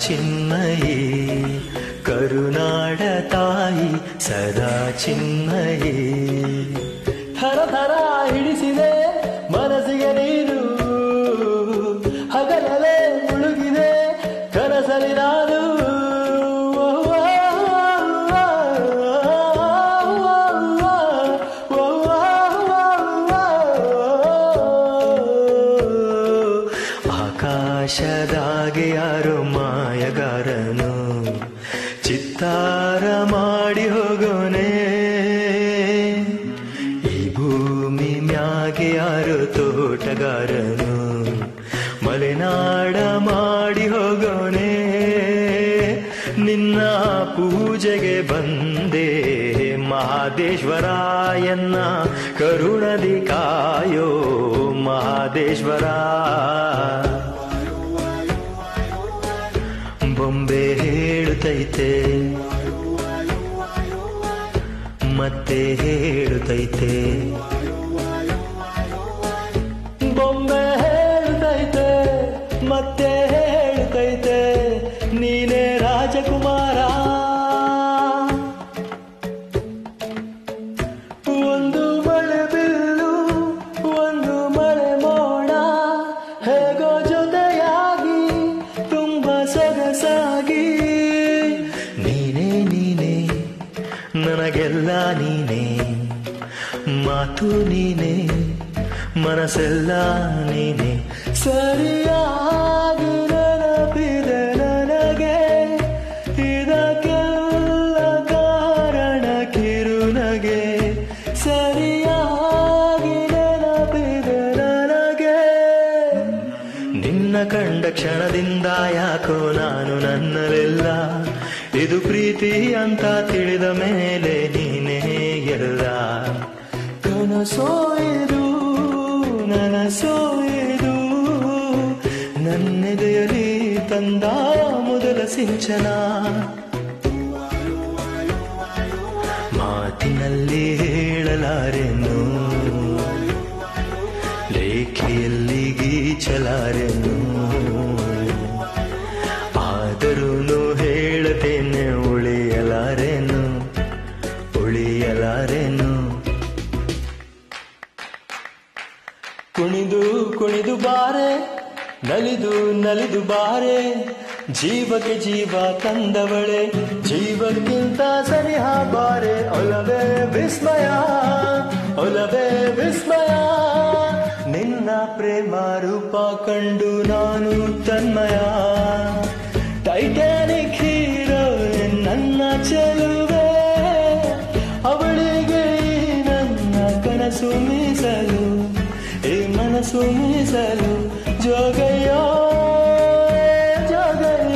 ಚಿನ್ಮಯಿ ಕರುನಾಡ ತಾಯಿ ಸದಾ ಚಿನ್ಮಯಿ ಥರ ಥರ ಹಿಡಿಸಿದೆ ಮನಸ್ಸಿಗೆ ನೀನು ಹಗಲೇ ಮುಳುಗಿದೆ ಕನಸಲಿ ನಾನು ಆಕಾಶದಾಗೆ ಯಾರೋ ಮಾಯಗಾರನು ಚಿತ್ತಾರ ಮಾಡಿ ಹೋಗೋನೆ ಈ ಭೂಮಿ ಮ್ಯಾಗೆ ಯಾರೋ ತೋಟಗಾರನು ಮಲೆನಾಡ ಮಾಡಿ ಹೋಗೋನೆ ನಿನ್ನ ಪೂಜೆಗೆ ಬಂದೆ ಮಹಾದೇಶ್ವರ ಎನ್ನ ಕರುಣದಿ ಕಾಯೋ ಮಹಾದೇಶ್ವರ ಬೊಂಬೆ ಹೇಳುತ್ತೈತೆ ಮತ್ತೆ ಹೇಳುತ್ತೈತೆ ಬೊಂಬೆ ಹೇಳುತ್ತೈತೆ ಮತ್ತೆ ಹೇಳುತ್ತೈತೆ ನೀನೇ ರಾಜಕುಮಾರ ಒಂದು ಮಳೆ ಬಿಲ್ಲು ಒಂದು ಮಳೆ ಮೋಡ ಹೇಗೋ ಜೊತೆಯಾಗಿ ತುಂಬ ಸೊಗಸಾಗಿ ನೀನೇ ನೀನೇ ನನಗೆಲ್ಲ ನೀನೇ ಮಾತು ನೀನೇ ಮನಸ್ಸೆಲ್ಲ ನೀನೇ ಸರಿಯಾಗಿ ನೆನಪಿದೆ ನನಗೆ ಇದಕ್ಕೆಲ್ಲ ಕಾರಣ ಕಿರುನಗೆ ಸರಿಯಾಗಿ ನೆನಪಿದೆ ನನಗೆ ನಿನ್ನ ಕಂಡ ಕ್ಷಣದಿಂದ ಯಾಕೋ ನಾನು ನನ್ನಲೆಲ್ಲ ಇದು ಪ್ರೀತಿ ಅಂತ ತಿಳಿದ ಮೇಲೆ ನೀನೇ ಎಲ್ಲ ಕನಸೋ ಇದು ನನಸೋ ಇದು ನನ್ನೆದೆಯಲಿ ತಂದ ಮೊದಲ ಸಿಂಚನ ಮಾತಿನಲ್ಲಿ ಹೇಳಲಾರೆನು ಲೇಖೆಯಲ್ಲಿ ಗೀಚಲಾರೆನು ಆದರೂ ಹೇಳತೇನೆ ಉಳಿಯಲಾರೆನು ಉಳಿಯಲಾರೆನು ಕುಣಿದು ಕುಣಿದು ಬಾರೆ ನಲಿದು ನಲಿದು ಬಾರೆ ಜೀವಕ್ಕೆ ಜೀವ ತಂದವಳೆ ಜೀವಕ್ಕಿಂತ ಸರಿಹ ಬಾರೆ ಒಲವೇ ವಿಸ್ಮಯ ಒಲವೇ ವಿಸ್ಮಯ ನಿನ್ನ ಪ್ರೇಮ ರೂಪ ಕಂಡು ನಾನು ತನ್ಮಯ ಟೈಟಾನಿಕ್ ಹೀರೋ ನನ್ನ ಚೆಲುವೆ ಅವಳಿಗೆ ಈ ನನ್ನ ಕನಸು ಮೀಸಲು ಈ ಮನಸ್ಸು ಮೀಸಲು ಜೋಗಯ್ಯ ಜೋಗಯ್ಯ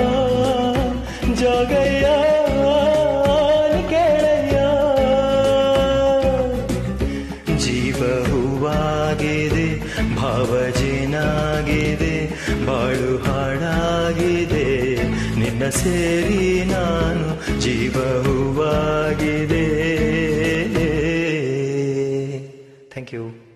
ಜೋಗಯ್ಯ ನೀ ಕೇಳಯ್ಯ ಜೀವ ಹೂವಾಗಿದೆ ಭಾವಜೇನಾಗಿದೆ ಬಾಳು ಹಾಡಾಗಿದೆ ನಿನ್ನ ಸೇರಿ ನಾನು ಜೀವ ಹೂವಾಗಿದೆ ಥ್ಯಾಂಕ್ ಯು